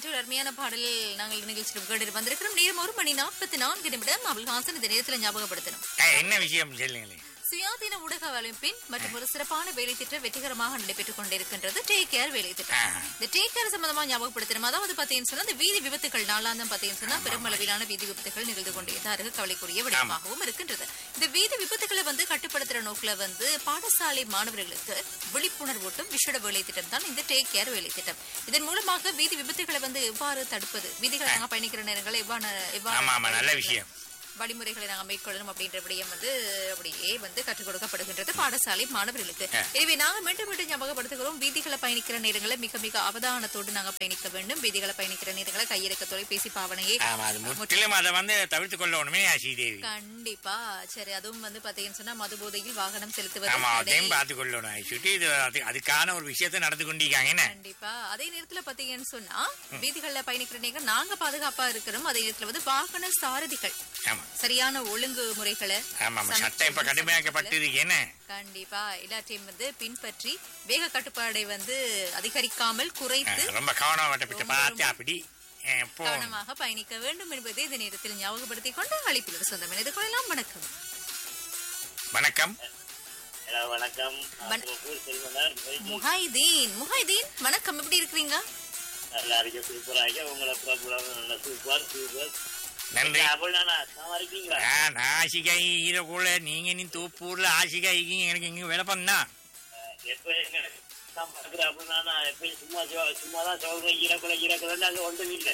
ஒரு அருமையான பாடல் நாங்கள் நிகழ்ச்சியில் கேட்டு வந்திருக்கிறோம் நேரம் ஒரு மணி நாற்பத்தி நான்கு நிமிடம் அபுல்ஹாசன் இந்த நேரத்தில் ஞாபகப்படுத்தணும் அஹ், என்ன விஷயம் சொல்லுங்களேன் சுயாதீன ஊடக வலைப்பின் மற்றும் ஒரு சிறப்பான வேலை திட்டம் வெற்றிகரமாக நடைபெற்றுக் கொண்டிருக்கின்றது டேக் கேர் வேலை திட்டம் ஆஹா. இந்த டேக் கேர் சம்பந்தமா ஞாபகப்படுத்தணும் அதாவது பாத்தீங்கன்னு சொன்னா இந்த வீதி விபத்துகள் நாளாந்தம் பாத்தீங்கன்னு சொன்னா பெருமளவிலான வீதி விபத்துகள் நிகழ்ந்து கொண்டே தான் இருக்கு கவலைக்குரிய விடயமாகவும் இருக்கின்றது இந்த வீதி விபத்துகளை வந்து கட்டுப்படுத்துற நோக்குல வந்து பாடசாலை மாணவர்களுக்கு விழிப்புணர்வூட்டும் விஷட வேலை திட்டம் தான் இந்த டேக் கேர் வேலை திட்டம் இதன் மூலமாக வீதி விபத்துகளை வந்து எவ்வாறு தடுப்பது வீதிகளை நாங்க பயணிக்கிற நேரங்களை எவ்வாறு ஆமா ஆமா நல்ல எவ்வாறு விஷயம் வழிமுறைகளை நாங்கள் மேற்கொள்ளணும் அப்படின்ற விடயம் வந்து அப்படியே வந்து கற்றுக் கொடுக்கப்படுகின்றது பாடசாலை மாணவர்களுக்கு ஆ. எனவே நாங்க மீண்டும் மீண்டும் ஞாபகப்படுத்துகிறோம் வீதிகளை பயணிக்கிற நேரங்களை மிக மிக அவதானத்தோடு நாங்க பயணிக்க வேண்டும் வீதிகளை பயணிக்கிற நேரங்களை கையிறக்க தொலைபேசி பாவனையை ஆமா அது முற்றிலும் அதை வந்து தவிர்த்து கொள்ளணுமே ஸ்ரீதேவி கண்டிப்பா சரி அதுவும் வந்து பாத்தீங்கன்னு சொன்னா மது போதையில் வாகனம் செலுத்துவது ஆமா தடை. அதையும் பார்த்து கொள்ளணும் சுட்டி இது அது அதுக்கான ஒரு விஷயத்தை நடந்து கொண்டிருக்காங்க என்ன கண்டிப்பா அதே நேரத்துல பாத்தீங்கன்னு சொன்னா வீதிகள்ல பயணிக்கிற நேரம் நாங்க பாதுகாப்பா இருக்கிறோம் அதே நேரத்துல வந்து வாகன சாரதிகள் ஆமா சரியான ஒழுங்கு முறைகளை ஆமா ஆமா சட்டம் இப்ப கடுமையாக்கப்பட்டு இருக்கு என்ன கண்டிப்பா எல்லாத்தையும் வந்து பின்பற்றி வேக கட்டுப்பாடை வந்து அதிகரிக்காமல் குறைத்து அஹ், ரொம்ப கவனம் வட்டப்பட்டு பார்த்து அப்படி அஹ், போ கவனமாக பயணிக்க வேண்டும் என்பதை இந்த நேரத்தில் ஞாபகப்படுத்திக் கொண்டு அழைப்பில் சொந்தம் இது கொள்ளலாம் வணக்கம் வணக்கம் ஹலோ வணக்கம் வண- ஊர் செல்வனார் முஹைதீன் முஹைதீன் வணக்கம் எப்படி இருக்கிறீங்க நல்லா இருக்கு சூப்பராக உங்களை ப்ரோக்ராம் நல்ல சூப்பர் சூப்பர் நன்றி அப்படின்னா நான் இருக்கீங்களா நான் ஆசிகை ஈரக்குள்ள நீங்க நீ தூப்பூர்ல ஆசிகை எனக்கு இங்க வேலை பண்ணா எப்ப எங்க நான் பார்க்குறேன் அப்படின்னா நான் எப்பயும் சும்மா சொ- சும்மா தான் சொல்றேன் ஈரக்குள்ள ஈரக்குள்ள அங்க ஒன்றும் இல்லை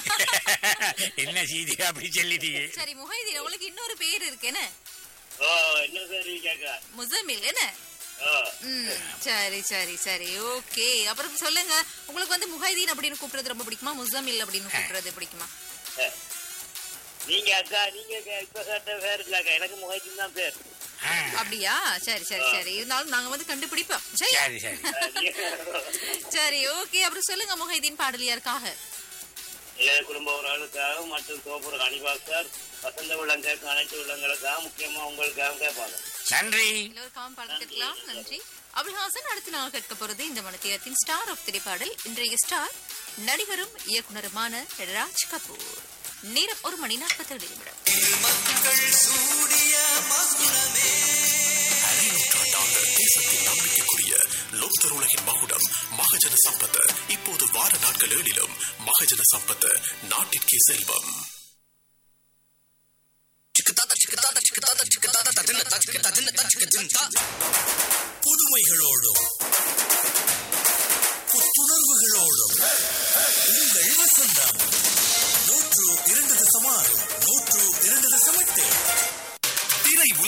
என்ன சீதி அப்படி சொல்லிட்டீங்க சரி முஹைதீன் உங்களுக்கு இன்னொரு பேர் இருக்கு என்ன ஓ என்ன சரி கேட்க முசமில் என்ன ஓ ம் சரி சரி சரி ஓகே அப்புறம் சொல்லுங்க உங்களுக்கு வந்து முஹைதீன் அப்படின்னு கூப்பிடுறது ரொம்ப பிடிக்குமா முசமில் அப்படின்னு கூப்பிடுறது பிடிக்குமா அஹ். நீங்க அக்கா நீங்க கே- இப்ப கேட்ட பேர் இல்ல அக்கா எனக்கு முகத்தின் தான் பேர் ஆ, அப்படியா சரி சரி சரி இருந்தாலும் நாங்க வந்து கண்டுபிடிப்போம் சரி சரி சரி சரி ஓகே அப்புறம் சொல்லுங்க முஹைதீன் பாடலியாருக்காக இளைய குடும்ப உறவுகளுக்காக மற்றும் தோப்பூர் அனிவாஸ் சார் வசந்த உள்ளங்களுக்கு அனைத்து உள்ளங்களுக்காக முக்கியமா உங்களுக்காக கேட்பாங்க நன்றி எல்லோருக்காகவும் பாடல் கேட்கலாம் நன்றி அபுல்ஹாசன் அடுத்து நாங்கள் கேட்க போறது இந்த மனத்தியத்தின் ஸ்டார் ஆஃப் திரைப்பாடல் இன்றைய ஸ்டார் நடிகரும் இயக்குனருமான ராஜ் கபூர் நேரம் ஒரு மணி நாற்பத்தேழு நிமிடம் நூற்றாண்டாக தேசத்தின் நம்பிக்கைக்குரிய லோக்தர் உலகின் மகுடம் மகஜன சம்பத் இப்போது வார நாட்கள் ஏழிலும் மகஜன சம்பத் நாட்டிற்கே செல்வம் புதுமைகளோடும் புத்துணர்வுகளோடும் உங்கள் வசந்தம்